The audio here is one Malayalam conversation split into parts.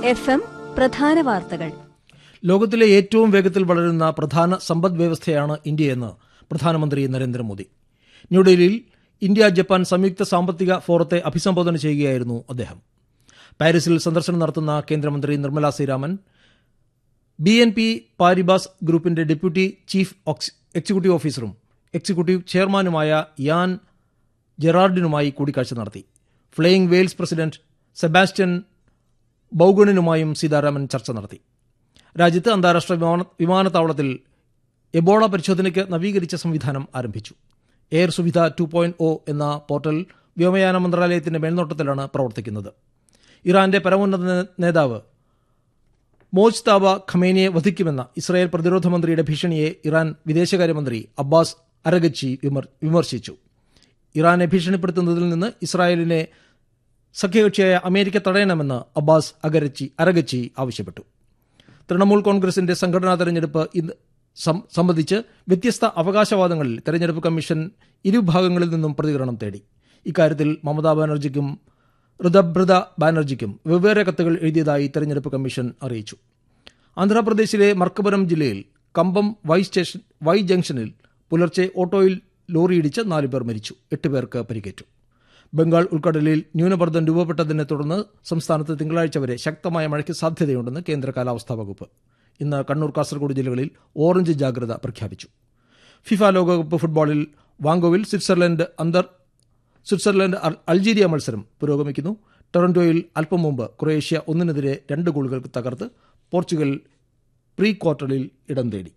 എഫ് എം പ്രധാന വാർത്തകൾ ലോകത്തിലെ ഏറ്റവും വേഗത്തിൽ വളരുന്ന പ്രധാന സമ്പദ് വ്യവസ്ഥയാണ് ഇന്ത്യയെന്ന് പ്രധാനമന്ത്രി നരേന്ദ്രമോദി ന്യൂഡൽഹിയിൽ ഇന്ത്യ ജപ്പാൻ സംയുക്ത സാമ്പത്തിക ഫോറത്തെ അഭിസംബോധന ചെയ്യുകയായിരുന്നു അദ്ദേഹം പാരീസിൽ സന്ദർശനം നടത്തുന്ന കേന്ദ്രമന്ത്രി Nirmala Sitharaman B N P Paribas ഗ്രൂപ്പിന്റെ ഡെപ്യൂട്ടി ചീഫ് ഓക്സ്- എക്സിക്യൂട്ടീവ് ഓഫീസറും എക്സിക്യൂട്ടീവ് ചെയർമാനുമായ യാൻ ജെറാർഡിനുമായി കൂടിക്കാഴ്ച നടത്തി ഫ്ലയിംഗ് വെയിൽസ് പ്രസിഡന്റ് സെബാസ്റ്റ്യൻ ബൌഗണിനുമായും സീതാരാമൻ ചർച്ച നടത്തി രാജ്യത്ത് അന്താരാഷ്ട്ര വിമാന വിമാനത്താവളത്തിൽ എബോള പരിശോധനയ്ക്ക് നവീകരിച്ച സംവിധാനം ആരംഭിച്ചു air Suvidha two point O എന്ന പോർട്ടൽ വ്യോമയാന മന്ത്രാലയത്തിന്റെ മേൽനോട്ടത്തിലാണ് പ്രവർത്തിക്കുന്നത് ഇറാന്റെ പരമോന്നത നേ- നേതാവ് മോജ്താബ ഖമേനിയെ വധിക്കുമെന്ന ഇസ്രായേൽ പ്രതിരോധ മന്ത്രിയുടെ ഭീഷണിയെ ഇറാൻ വിദേശകാര്യമന്ത്രി അബ്ബാസ് അരഗച്ചി വിമർ- വിമർശിച്ചു ഇറാനെ ഭീഷണിപ്പെടുത്തുന്നതിൽ നിന്ന് ഇസ്രായേലിനെ സഖ്യകക്ഷിയായ അമേരിക്ക തടയണമെന്ന് അബ്ബാസ് അഗരച്ചി അരഗച്ചി ആവശ്യപ്പെട്ടു തൃണമൂൽ കോൺഗ്രസിന്റെ സംഘടനാ തെരഞ്ഞെടുപ്പ് ഇന്ന് സം- സംബന്ധിച്ച് വ്യത്യസ്ത അവകാശവാദങ്ങളിൽ തെരഞ്ഞെടുപ്പ് കമ്മീഷൻ ഇരുഭാഗങ്ങളിൽ നിന്നും പ്രതികരണം തേടി ഇക്കാര്യത്തിൽ മമതാ ബാനർജിക്കും ഋതബ്രത ബാനർജിക്കും വെവ്വേറെ കത്തുകൾ എഴുതിയതായി തെരഞ്ഞെടുപ്പ് കമ്മീഷൻ അറിയിച്ചു ആന്ധ്രാപ്രദേശിലെ മർക്കപുരം ജില്ലയിൽ കമ്പം വൈ സ്റ്റേഷൻ വൈ ജംഗ്ഷനിൽ പുലർച്ചെ ഓട്ടോയിൽ ലോറിയിടിച്ച് നാല് പേർ മരിച്ചു എട്ട് പേർക്ക് പരിക്കേറ്റു ബംഗാൾ ഉൾക്കടലിൽ ന്യൂനമർദ്ദം രൂപപ്പെട്ടതിനെ തുടർന്ന് സംസ്ഥാനത്ത് തിങ്കളാഴ്ച വരെ ശക്തമായ മഴയ്ക്ക് സാധ്യതയുണ്ടെന്ന് കേന്ദ്ര കാലാവസ്ഥാ വകുപ്പ് ഇന്ന് കണ്ണൂർ കാസർഗോഡ് ജില്ലകളിൽ ഓറഞ്ച് ജാഗ്രത പ്രഖ്യാപിച്ചു ഫിഫ ലോകകപ്പ് ഫുട്ബോളിൽ വാങ്കോവിൽ സ്വിറ്റ്സർലൻഡ് അന്തർ സ്വിറ്റ്സർലൻഡ് അൽ- അൾജീരിയ മത്സരം പുരോഗമിക്കുന്നു ടൊറന്റോയിൽ അല്പം മുമ്പ് ക്രൊയേഷ്യ ഒന്നിനെതിരെ രണ്ട് ഗോളുകൾക്ക് തകർത്ത് പോർച്ചുഗൽ പ്രീ ക്വാർട്ടറിൽ ഇടം തേടി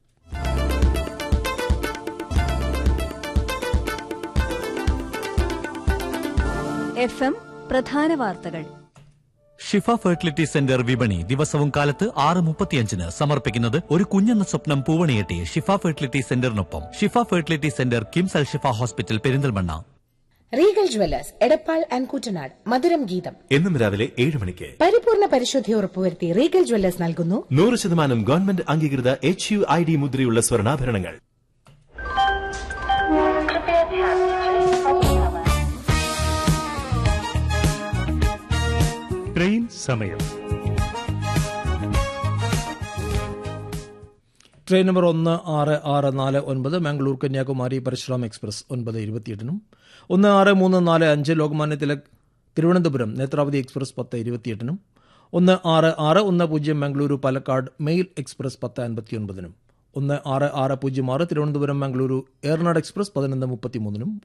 എഫ് എം പ്രധാന വാർത്തകൾ ഷിഫ ഫെർട്ടിലിറ്റി സെന്റർ വിപണി ദിവസവും കാലത്ത് ആറ് മുപ്പത്തിയഞ്ചിന് സമർപ്പിക്കുന്നത് ഒരു കുഞ്ഞെന്ന സ്വപ്നം പൂവണിയെട്ടി ഷിഫ ഫെർട്ടിലിറ്റി സെന്ററിനൊപ്പം Shifa fertility centre KIMS Al Shifa hospital Perinthalmanna regal jewellers Edappal and Koottanad മധുരം ഗീതം എന്നും രാവിലെ ഏഴ് മണിക്ക് പരിപൂർണ പരിശുദ്ധി ഉറപ്പുവരുത്തി റീഗൽ ജുവല്ലേഴ്സ് നൽകുന്നു നൂറ് ശതമാനം ഗവൺമെന്റ് അംഗീകൃത എച്ച് യു ഐ ഡി മുദ്രയുള്ള സ്വർണ്ണാഭരണങ്ങൾ ട്രെയിൻ സമയം ട്രെയിൻ നമ്പർ ഒന്ന് ആറ് ആറ് നാല് ഒൻപത് മാംഗ്ലൂർ കന്യാകുമാരി പരശുറാം എക്സ്പ്രസ് ഒൻപത് ഇരുപത്തിയെട്ടിനും ഒന്ന് ആറ് മൂന്ന് നാല് അഞ്ച് ലോകമാന്യ തിലക് തിരുവനന്തപുരം നേത്രാവതി എക്സ്പ്രസ് പത്ത് ഇരുപത്തിയെട്ടിനും ഒന്ന് ആറ് ആറ് ഒന്ന് പൂജ്യം മംഗളൂരു പാലക്കാട് മെയിൽ എക്സ്പ്രസ് പത്ത് അൻപത്തിയൊൻപതിനും ഒന്ന് ആറ് ആറ് പൂജ്യം ആറ് തിരുവനന്തപുരം മംഗളൂരു ഏർനാട് എക്സ്പ്രസ് പതിനൊന്ന് മുപ്പത്തിമൂന്നിനും